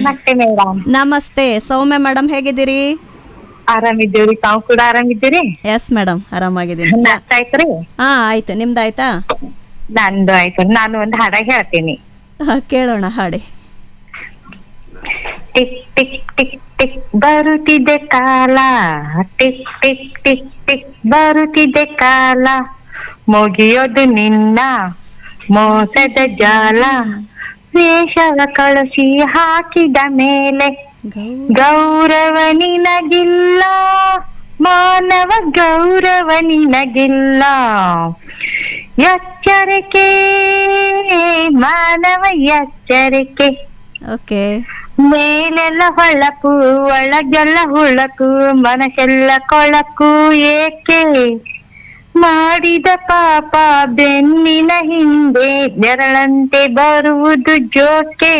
ನಮಸ್ತೆ ಮೇಡಮ್ ನಮಸ್ತೆ ಸೌಮ್ಯ ಮೇಡಮ್ ಹೇಗಿದ್ದೀರಿ ಆರಾಮಿದ್ದೀವ್ರಿ ತಾವು ಕೂಡ ಆರಾಮಿದ್ದೀರಿ ಎಸ್ ಮೇಡಮ್ ಆರಾಮಾಗಿದ್ದೀನಿ ನಾಷ್ಟ ಆಯ್ತ್ರಿ ಹಾ ಆಯ್ತು ನಿಮ್ದಾಯ್ತಾ ನಂದು ಆಯ್ತು ನಾನು ಒಂದು ಹಾಡ ಹೇಳ್ತೀನಿ ಹಾ, ಕೇಳೋಣ ಹಾಡಿ ಟಿಕ್ ಟಿಕ್ ಟಿಕ್ ಟಿಕ್ ಬರುತ್ತಿದೆ ಕಾಲ ಟಿಕ್ ಟಿಕ್ ಟಿಕ್ ಟಿಕ್ ಬರುತ್ತಿದೆ ಕಾಲ ಮುಗಿಯೋದು ನಿನ್ನ ಮೋಸದ ಜಾಲ ವೇಷವ ಕಳಿಸಿ ಹಾಕಿದ ಮೇಲೆ ಗೌರವ ನಿನಗಿಲ್ಲ ಮಾನವ ಗೌರವ ನಿನಗಿಲ್ಲ ಎಚ್ಚರಿಕೆ ಮಾನವ ಎಚ್ಚರಿಕೆ ಓಕೆ ಮೇಲೆಲ್ಲ ಹೊಳಪು ಒಳಗೆಲ್ಲ ಹುಳಕು ಮನಸ್ಸೆಲ್ಲ ಕೊಳಕು ಏಕೆ ಮಾಡಿದ ಪಾಪ ಬೆನ್ನಿನ ಹಿಂದೆ ಬೆರಳಂತೆ ಬರುವುದು ಜೋಕೆ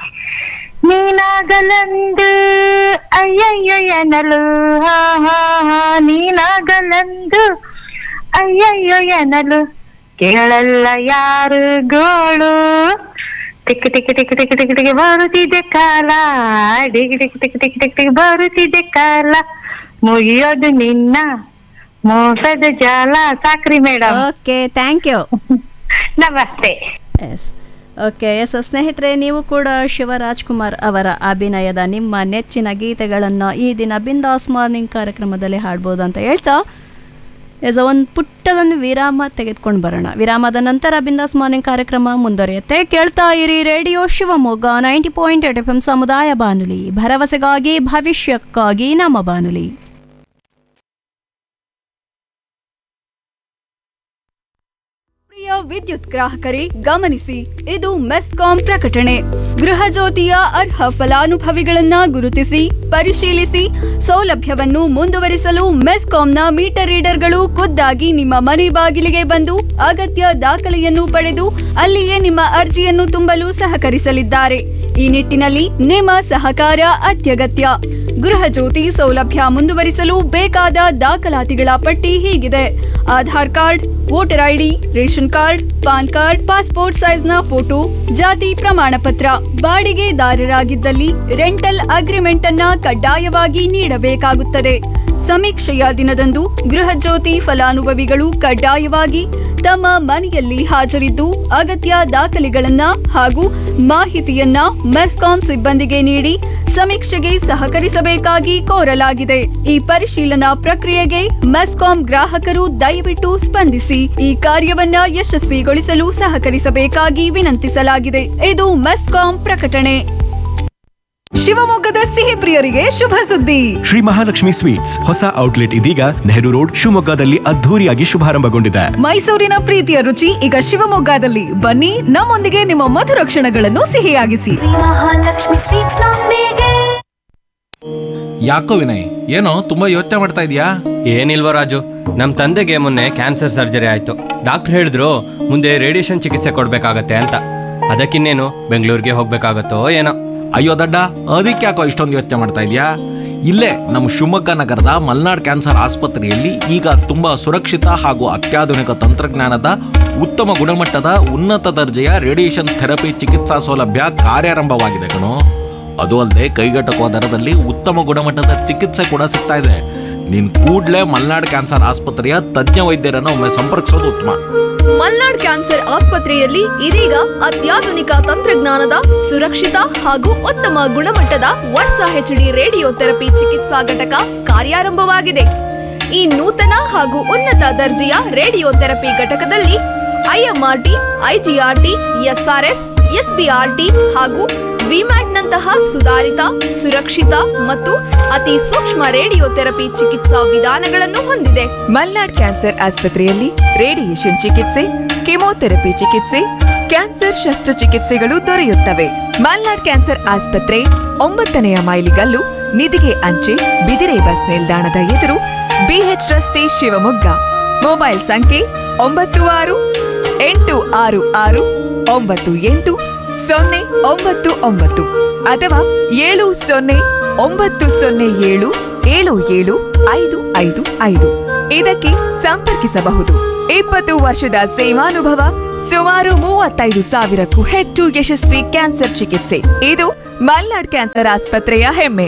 ನೀನಾಗಲಂದು ಅಯ್ಯಯ್ಯೋ ಎನಲು ಹಾ ಹಾ ಹಾ ನೀನಾಗಲಂದು ಅಯ್ಯಯ್ಯೋ ಎನಲು ಕೇಳಲ್ಲ ಯಾರು ಗೋಳು tick tick tick tick tick tick ಬರುತ್ತಿದೆ ಕಾಲ tick tick tick tick tick tick ಬರುತ್ತಿದೆ ಕಾಲ ಮುಗಿಯೋದು ನಿನ್ನ ಮೋಸದ ಜಾಲ ಸಾಕ್ರಿ ಮೇಡಮ್ ಓಕೆ ಥ್ಯಾಂಕ್ ಯು ನಮಸ್ತೆ ಎಸ್ ಓಕೆ ಎಸ್ ಸ್ನೇಹಿತರೆ ನೀವು ಕೂಡ ಶಿವರಾಜ್ ಕುಮಾರ್ ಅವರ ಅಭಿನಯದ ನಿಮ್ಮ ನೆಚ್ಚಿನ ಗೀತೆಗಳನ್ನು ಈ ದಿನ ಬಿಂದಾಸ್ ಮಾರ್ನಿಂಗ್ ಕಾರ್ಯಕ್ರಮದಲ್ಲಿ ಹಾಡ್ಬೋದು ಅಂತ ಹೇಳ್ತಾ ಎಸ್ ಒಂದು ಪುಟ್ಟದೊಂದು ವಿರಾಮ ತೆಗೆದುಕೊಂಡು ಬರೋಣ ವಿರಾಮದ ನಂತರ ಬಿಂದಾಸ್ ಮಾರ್ನಿಂಗ್ ಕಾರ್ಯಕ್ರಮ ಮುಂದುವರಿಯುತ್ತೆ ಕೇಳ್ತಾ ಇರಿ radio Shivamogga ninety point eight F M ಸಮುದಾಯ ಬಾನುಲಿ ಭರವಸೆಗಾಗಿ ಭವಿಷ್ಯಕ್ಕಾಗಿ ನಮ್ಮ ಬಾನುಲಿ ಪ್ರಿಯ ವಿದ್ಯುತ್ ಗ್ರಾಹಕರೇ ಗಮನಿಸಿ ಇದು ಮೆಸ್ಕಾಂ ಪ್ರಕಟಣೆ ಗೃಹ ಜ್ಯೋತಿಯ ಅರ್ಹ ಫಲಾನುಭವಿಗಳನ್ನ ಗುರುತಿಸಿ ಪರಿಶೀಲಿಸಿ ಸೌಲಭ್ಯವನ್ನು ಮುಂದುವರಿಸಲು ಮೆಸ್ಕಾಂನ ಮೀಟರ್ ರೀಡರ್ಗಳು ಖುದ್ದಾಗಿ ನಿಮ್ಮ ಮನೆ ಬಾಗಿಲಿಗೆ ಬಂದು ಅಗತ್ಯ ದಾಖಲೆಯನ್ನು ಪಡೆದು ಅಲ್ಲಿಯೇ ನಿಮ್ಮ ಅರ್ಜಿಯನ್ನು ತುಂಬಲು ಸಹಕರಿಸಲಿದ್ದಾರೆ ಈ ನಿಟ್ಟಿನಲ್ಲಿ ನಿಮ್ಮ ಸಹಕಾರ ಅತ್ಯಗತ್ಯ ಗೃಹ ಜ್ಯೋತಿ ಸೌಲಭ್ಯ ಮುಂದುವರಿಸಲು ಬೇಕಾದ ದಾಖಲಾತಿಗಳ ಪಟ್ಟಿ ಹೀಗಿದೆ Aadhaar card voter ID ration card PAN card passport ಸೈಜ್ನ ಫೋಟೋ ಜಾತಿ ಪ್ರಮಾಣ ಪತ್ರ ಬಾಡಿಗೆದಾರರಾಗಿದ್ದಲ್ಲಿ ರೆಂಟಲ್ ಅಗ್ರಿಮೆಂಟ್ ಅನ್ನ ಕಡ್ಡಾಯವಾಗಿ ನೀಡಬೇಕಾಗುತ್ತದೆ ಸಮೀಕ್ಷೆಯ ದಿನದಂದು ಗೃಹ ಜ್ಯೋತಿ ಫಲಾನುಭವಿಗಳು ಕಡ್ಡಾಯವಾಗಿ ತಮ್ಮ ಮನೆಯಲ್ಲಿ ಹಾಜರಿದ್ದು ಅಗತ್ಯ ದಾಖಲೆಗಳನ್ನ ಹಾಗೂ ಮಾಹಿತಿಯನ್ನ ಮೆಸ್ಕಾಂ ಸಿಬ್ಬಂದಿಗೆ ನೀಡಿ ಸಮೀಕ್ಷೆಗೆ ಸಹಕರಿಸಬೇಕಾಗಿ ಕೋರಲಾಗಿದೆ ಈ ಪರಿಶೀಲನಾ ಪ್ರಕ್ರಿಯೆಗೆ ಮೆಸ್ಕಾಂ ಗ್ರಾಹಕರು ದಯವಿಟ್ಟು ಸ್ಪಂದಿಸಿ ಈ ಕಾರ್ಯವನ್ನ ಯಶಸ್ವಿಗೊಳಿಸಲು ಸಹಕರಿಸಬೇಕಾಗಿ ವಿನಂತಿಸಲಾಗಿದೆ ಇದು ಮೆಸ್ಕಾಂ ಪ್ರಕಟಣೆ ಶಿವಮೊಗ್ಗದ ಸಿಹಿ ಪ್ರಿಯರಿಗೆ ಶುಭ ಸುದ್ದಿ ಶ್ರೀ ಮಹಾಲಕ್ಷ್ಮಿ ಸ್ವೀಟ್ಸ್ ಹೊಸ ಔಟ್ಲೆಟ್ ಇದೀಗ ನೆಹರು ರೋಡ್ ಶಿವಮೊಗ್ಗದಲ್ಲಿ ಅದ್ಧೂರಿಯಾಗಿ ಶುಭಾರಂಭಗೊಂಡಿದೆ ಮೈಸೂರಿನ ಪ್ರೀತಿಯ ರುಚಿ ಈಗ ಶಿವಮೊಗ್ಗದಲ್ಲಿ ಬನ್ನಿ ನಮ್ಮೊಂದಿಗೆ ನಿಮ್ಮ ಮಧುರ ಕ್ಷಣಗಳನ್ನು ಸಿಹಿಯಾಗಿಸಿ ಮಹಾಲಕ್ಷ್ಮಿ ಸ್ವೀಟ್ಸ್ ನೊಂದಿಗೆ ಯಾಕೋ ವಿನಯ್ ಏನೋ ತುಂಬಾ ಯೋಚನೆ ಮಾಡ್ತಾ ಇದೀಯಾ ಏನಿಲ್ವ ರಾಜು ನಮ್ಮ ತಂದೆಗೆ ಮೊನ್ನೆ ಕ್ಯಾನ್ಸರ್ ಸರ್ಜರಿ ಆಯ್ತು ಡಾಕ್ಟರ್ ಹೇಳಿದ್ರು ಮುಂದೆ ರೇಡಿಯೇಷನ್ ಚಿಕಿತ್ಸೆ ಕೊಡ್ಬೇಕಾಗತ್ತೆ ಅಂತ ಅದಕ್ಕಿನ್ನೇನು ಬೆಂಗಳೂರಿಗೆ ಹೋಗ್ಬೇಕಾಗತ್ತೋ ಏನೋ ಅಯ್ಯೋ ದಡ್ಡ ಅದಕ್ಕೆ ಯಾಕೋ ಇಷ್ಟೊಂದು ಯೋಚನೆ ಮಾಡ್ತಾ ಇದೀಯಾ ಇಲ್ಲೇ ನಮ್ಮ ಶಿವಮೊಗ್ಗ ನಗರದ ಮಲ್ನಾಡ್ ಕ್ಯಾನ್ಸರ್ ಆಸ್ಪತ್ರೆಯಲ್ಲಿ ಈಗ ತುಂಬಾ ಸುರಕ್ಷಿತ ಹಾಗೂ ಅತ್ಯಾಧುನಿಕ ತಂತ್ರಜ್ಞಾನದ ಉತ್ತಮ ಗುಣಮಟ್ಟದ ಉನ್ನತ ದರ್ಜೆಯ ರೇಡಿಯೇಷನ್ ಥೆರಪಿ ಚಿಕಿತ್ಸಾ ಸೌಲಭ್ಯ ಕಾರ್ಯಾರಂಭವಾಗಿದೆ ಕಣೋ ಅದು ಅಲ್ಲದೆ ಕೈಗೆಟಕುವ ದರದಲ್ಲಿ ಉತ್ತಮ ಗುಣಮಟ್ಟದ ಚಿಕಿತ್ಸೆ ಕೂಡ ಸಿಗ್ತಾ ಇದೆ ನೀನ್ ಕೂಡ್ಲೇ ಮಲ್ನಾಡ್ ಕ್ಯಾನ್ಸರ್ ಆಸ್ಪತ್ರೆಯ ತಜ್ಞ ವೈದ್ಯರನ್ನು ಒಮ್ಮೆ ಸಂಪರ್ಕಿಸೋದು ಉತ್ತಮ ಮಲ್ನಾಡ್ ಕ್ಯಾನ್ಸರ್ ಆಸ್ಪತ್ರೆಯಲ್ಲಿ ಇದೀಗ ಅತ್ಯಾಧುನಿಕ ತಂತ್ರಜ್ಞಾನದ ಸುರಕ್ಷಿತ ಹಾಗೂ ಉತ್ತಮ ಗುಣಮಟ್ಟದ ವರ್ಷ ಹೆಚ್ಡಿ ರೇಡಿಯೋ ಥೆರಪಿ ಚಿಕಿತ್ಸಾ ಘಟಕ ಕಾರ್ಯಾರಂಭವಾಗಿದೆ ಈ ನೂತನ ಹಾಗೂ ಉನ್ನತ ದರ್ಜೆಯ ರೇಡಿಯೋ ಥೆರಪಿ ಘಟಕದಲ್ಲಿ ಐಎಂಆರ್ಟಿ ಐಜಿಆರ್ಟಿ ಎಸ್ಆರ್ಎಸ್ ಎಸ್ಬಿಆರ್ಟಿ ಹಾಗೂ ವಿಮ್ಯಾಟ್ನಂತಹ ಸುಧಾರಿತ ಸುರಕ್ಷಿತ ಮತ್ತು ಅತಿ ಸೂಕ್ಷ್ಮ ರೇಡಿಯೋ ಥೆರಪಿ ಚಿಕಿತ್ಸಾ ವಿಧಾನಗಳನ್ನು ಹೊಂದಿದೆ ಮಲ್ನಾಡ್ ಕ್ಯಾನ್ಸರ್ ಆಸ್ಪತ್ರೆಯಲ್ಲಿ ರೇಡಿಯೇಷನ್ ಚಿಕಿತ್ಸೆ ಕೆಮೊಥೆರಪಿ ಚಿಕಿತ್ಸೆ ಕ್ಯಾನ್ಸರ್ ಶಸ್ತ್ರಚಿಕಿತ್ಸೆಗಳು ದೊರೆಯುತ್ತವೆ ಮಲ್ನಾಡ್ ಕ್ಯಾನ್ಸರ್ ಆಸ್ಪತ್ರೆ ಒಂಬತ್ತನೆಯ ಮೈಲಿಗಲ್ಲು ನಿಧಿಗೆ ಅಂಚೆ ಬಿದಿರೆ ಬಸ್ ನಿಲ್ದಾಣದ ಎದುರು ಬಿಎಚ್ ರಸ್ತೆ ಶಿವಮೊಗ್ಗ ಮೊಬೈಲ್ ಸಂಖ್ಯೆ ಒಂಬತ್ತು ಆರು ಎಂಟು ಆರು ಆರು ಒಂಬತ್ತು ಎಂಟು ಸೊನ್ನೆ ಒಂಬತ್ತು ಒಂಬತ್ತು ಅಥವಾ ಏಳು ಸೊನ್ನೆ ಒಂಬತ್ತು ಸೊನ್ನೆ ಏಳು ಏಳು ಏಳು ಐದು ಐದು ಐದು ಇದಕ್ಕೆ ಸಂಪರ್ಕಿಸಬಹುದು ಇಪ್ಪತ್ತು ವರ್ಷದ ಸೇವಾನುಭವ ಸುಮಾರು ಮೂವತ್ತೈದು ಸಾವಿರಕ್ಕೂ ಹೆಚ್ಚು ಯಶಸ್ವಿ ಕ್ಯಾನ್ಸರ್ ಚಿಕಿತ್ಸೆ ಇದು ಮಲ್ನಾಡ್ ಕ್ಯಾನ್ಸರ್ ಆಸ್ಪತ್ರೆಯ ಹೆಮ್ಮೆ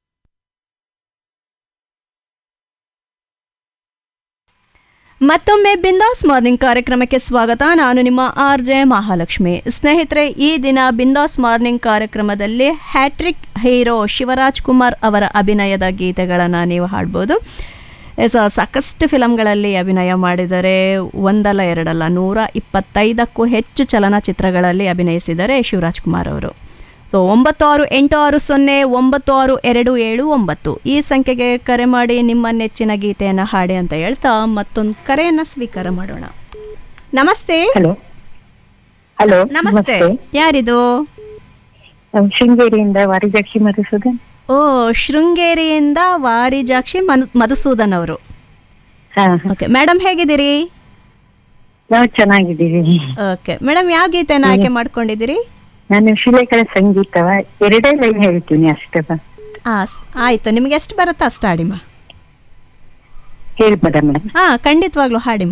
ಮತ್ತೊಮ್ಮೆ ಬಿಂದಾಸ್ ಮಾರ್ನಿಂಗ್ ಕಾರ್ಯಕ್ರಮಕ್ಕೆ ಸ್ವಾಗತ ನಾನು ನಿಮ್ಮ ಆರ್ ಜೆ ಮಹಾಲಕ್ಷ್ಮಿ ಸ್ನೇಹಿತರೆ ಈ ದಿನ ಬಿಂದಾಸ್ ಮಾರ್ನಿಂಗ್ ಕಾರ್ಯಕ್ರಮದಲ್ಲಿ ಹ್ಯಾಟ್ರಿಕ್ ಹೀರೋ ಶಿವರಾಜ್ ಕುಮಾರ್ ಅವರ ಅಭಿನಯದ ಗೀತೆಗಳನ್ನು ನೀವು ಹಾಡ್ಬೋದು ಎಸ್ ಸಾಕಷ್ಟು ಫಿಲಮ್ಗಳಲ್ಲಿ ಅಭಿನಯ ಮಾಡಿದರೆ ಒಂದಲ್ಲ ಎರಡಲ್ಲ ನೂರ ಇಪ್ಪತ್ತೈದಕ್ಕೂ ಹೆಚ್ಚು ಚಲನಚಿತ್ರಗಳಲ್ಲಿ ಅಭಿನಯಿಸಿದ್ದಾರೆ ಶಿವರಾಜ್ ಕುಮಾರ್ ಅವರು ಸೊ ಒಂಬತ್ತು ಆರು ಎಂಟು ಆರು ಸೊನ್ನೆ ಒಂಬತ್ತು ಆರು ಎರಡು ಏಳು ಒಂಬತ್ತು ಈ ಸಂಖ್ಯೆಗೆ ಕರೆ ಮಾಡಿ ನಿಮ್ಮ ನೆಚ್ಚಿನ ಗೀತೆಯನ್ನು ಹಾಡಿ ಅಂತ ಹೇಳ್ತಾ ಮತ್ತೊಂದು ಕರೆಯನ್ನು ಸ್ವೀಕಾರ ಮಾಡೋಣ ನಮಸ್ತೆ ಹಲೋ ಹಲೋ ನಮಸ್ತೆ ಯಾರಿದು ಶೃಂಗೇರಿಯಿಂದ ವಾರಿಜಕ್ಷಿ ಮಧುಸೂದನ್ ಓ ಶೃಂಗೇರಿಯಿಂದ ವಾರಿಜಾಕ್ಷಿ ಮನು ಮಧುಸೂದನ್ ಅವರು ಹಾ ಓಕೆ ಮೇಡಮ್ ಹೇಗಿದ್ದೀರಿ ನಾವು ಚೆನ್ನಾಗಿದ್ದೀವಿ ಓಕೆ ಮೇಡಮ್ ಯಾವ ಗೀತೆನ ಆಯ್ಕೆ ಮಾಡ್ಕೊಂಡಿದ್ದೀರಿ ನಾನು ಶಿಲೆಗಳ ಸಂಗೀತವ ಎರಡೇ ಲೈನ್ ಹೇಳ್ತೀನಿ ಅಷ್ಟೇ ಬಾ ಆ ಸ್- ಆಯ್ತು ನಿಮ್ಗೆ ಎಷ್ಟು ಬರುತ್ತಾ ಅಷ್ಟು ಹಾಡಿಮ್ಮ ಹೇಳ್ಬೋದಾ ಮೇಡಮ್ ಹಾ ಖಂಡಿತವಾಗ್ಲೂ ಹಾಡಿಮ್ಮ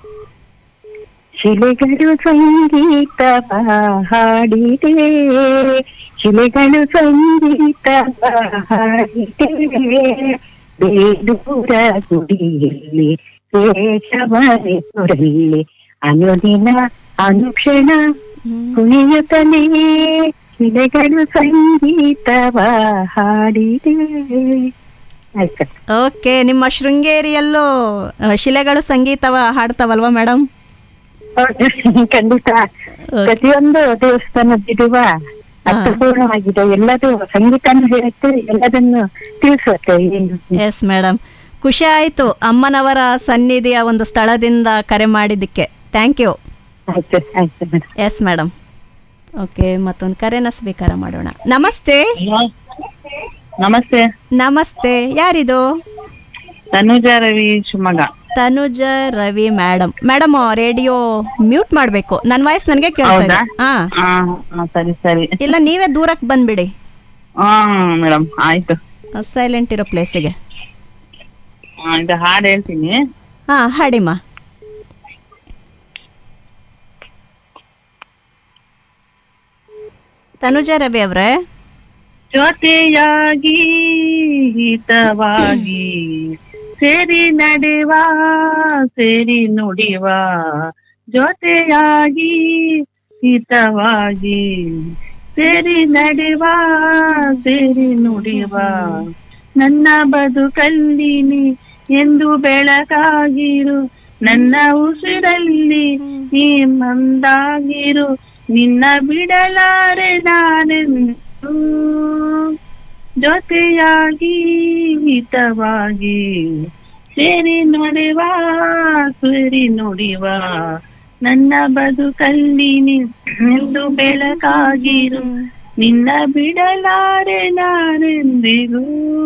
ಶಿಲೆಗಳು ಸಂಗೀತ ಹಾಡಿದೆ ಶಿಲೆಗಳು ಸಂಗೀತ ಹಾಡಿದೆ ಬೇದೂರ ಗುಡಿಯಲ್ಲಿ ಕೇಶವನೆದುರಲ್ಲಿ ಅನುದಿನ ಅನುಕ್ಷಣ ಕುಣಿಯುತ್ತಲೇ ಶಿಲೆಗಳು ಸಂಗೀತವ ಹಾಡಿದೆ ಆಯ್ತು ಓಕೆ ನಿಮ್ಮ ಶೃಂಗೇರಿಯಲ್ಲೂ ಆ, ಶಿಲೆಗಳು ಸಂಗೀತವ ಹಾಡ್ತಾವಲ್ವಾ ಮೇಡಮ್ ಹೌದು, ಖಂಡಿತ ಪ್ರತಿಯೊಂದು ದೇವಸ್ಥಾನದಿರುವ ಅರ್ಥಪೂರ್ಣವಾಗಿದೆ ಎಲ್ಲದೂ ಸಂಗೀತನೂ ಹೇಳುತ್ತೆ ಎಲ್ಲದನ್ನು ತಿಳಿಸುತ್ತೆ ಏನು ಎಸ್ ಮೇಡಮ್ ಖುಷಿ ಆಯಿತು ಅಮ್ಮನವರ ಸನ್ನಿಧಿಯ ಒಂದು ಸ್ಥಳದಿಂದ ಕರೆ ಮಾಡಿದ್ದಕ್ಕೆ ಥ್ಯಾಂಕ್ ಯು ಆಯ್ತು ಆಯ್ತು ಮೇಡಮ್ ಎಸ್ ಮೇಡಮ್ ಓಕೆ ಮತ್ತೊಂದು ಕರೆನ ಸ್ವೀಕಾರ ಮಾಡೋಣ ನಮಸ್ತೆ ನಮಸ್ತೆ ನಮಸ್ತೆ ಯಾರಿದು Tanuja Ravi Shivamogga Tanuja Ravi madam madam radio mute ಮಾಡಬೇಕು ನನ್ನ ವಾಯ್ಸ್ ನನಗೆ ಕೇಳ್ತಾ ಇದೆ ಹಾ ಹಾ ಸರಿ ಸರಿ ಇಲ್ಲ ನೀವೇ ದೂರಕ್ಕೆ ಬಂದ್ಬಿಡಿ ಹಾ ಮೇಡಮ್ ಆಯ್ತು ಸೈಲೆಂಟ್ ಇರೋ ಪ್ಲೇಸಿಗೆ ಆ, ಇದು ಹಾಡು ಹೇಳ್ತೀನಿ ಹಾ ಹಾಡಿಮ್ಮ ತನುಜ ರವಿ ಅವರೇ ಜೊತೆಯಾಗಿ ಹಿತವಾಗಿ ಸೇರಿ ನಡೆವ ಸೇರಿ ನುಡಿವ ಜೊತೆಯಾಗಿ ಹಿತವಾಗಿ ಸೇರಿ ನಡೆವ ಸೇರಿ ನುಡಿವ ನನ್ನ ಬದುಕಲ್ಲಿ ನೀ ಎಂದು ಬೆಳಕಾಗಿರು ನನ್ನ ಉಸಿರಲ್ಲಿ ನೀ ಮಂದಾಗಿರು ನಿನ್ನ ಬಿಡಲಾರೆ ನಾನೆಂದು ಜೊತೆಯಾಗಿ ಹಿತವಾಗಿ ಸೇರಿ ನುಡಿವ ಸೇರಿ ನುಡಿವ ನನ್ನ ಬದುಕಲ್ಲಿ ನೀ ಎಂದು ಬೆಳಕಾಗಿರು ನಿನ್ನ ಬಿಡಲಾರೆ ನಾನೆಂದಿಗೂ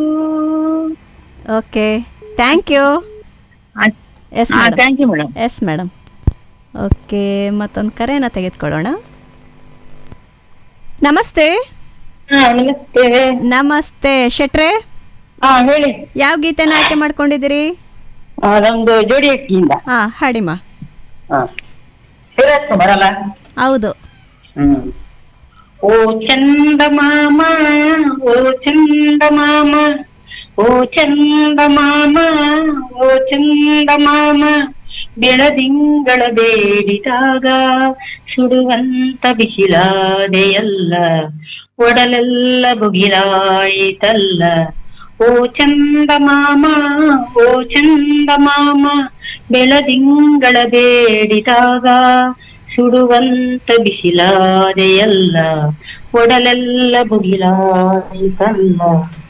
okay thank you yes madam thank you madam yes madam okay ಮತ್ತೊಂದು ಕರೆನ ತೆಗೆದುಕೊಳ್ಳೋಣ ನಮಸ್ತೆ ನಮಸ್ತೆ ನಮಸ್ತೆ ಶೆಟ್ರೆ ಹಾ ಹೇಳಿ ಯಾವ ಗೀತೆನ ಆಯ್ಕೆ ಮಾಡ್ಕೊಂಡಿದ್ದೀರಿ ಆ, ನಮ್ದು ಜೋಡಿ ಅಕ್ಕಿಯಿಂದ ಹಾ ಹಾಡಿಮ್ಮ ಹಾ ಶಿವರಾಜ್ ಕುಮಾರ್ ಅಲ್ಲ ಹೌದು ಹ್ಮ್ ಓ ಚಂದ ಮಾಮ ಓ ಚಂದ ಮಾಮ ಓ ಚಂದ ಮಾಮ ಓ ಚಂದ ಮಾಮ ಬೆಳದಿಂಗಳ ಬೇಡಿದಾಗ ಸುಡುವಂತ ಬಿಸಿಲಾದೆಯಲ್ಲ ಒಡಲೆಲ್ಲ ಬುಗಿಲಾಯಿತಲ್ಲ ಓ ಚಂದ ಮಾಮ ಓ ಚಂದ ಮಾಮ ಬೆಳದಿಂಗಳ ಬೇಡಿದಾಗ ಸುಡುವಂತ ಬಿಸಿಲಾದೆಯಲ್ಲ ಒಡಲೆಲ್ಲ ಬುಗಿಲಾಯಿತಲ್ಲ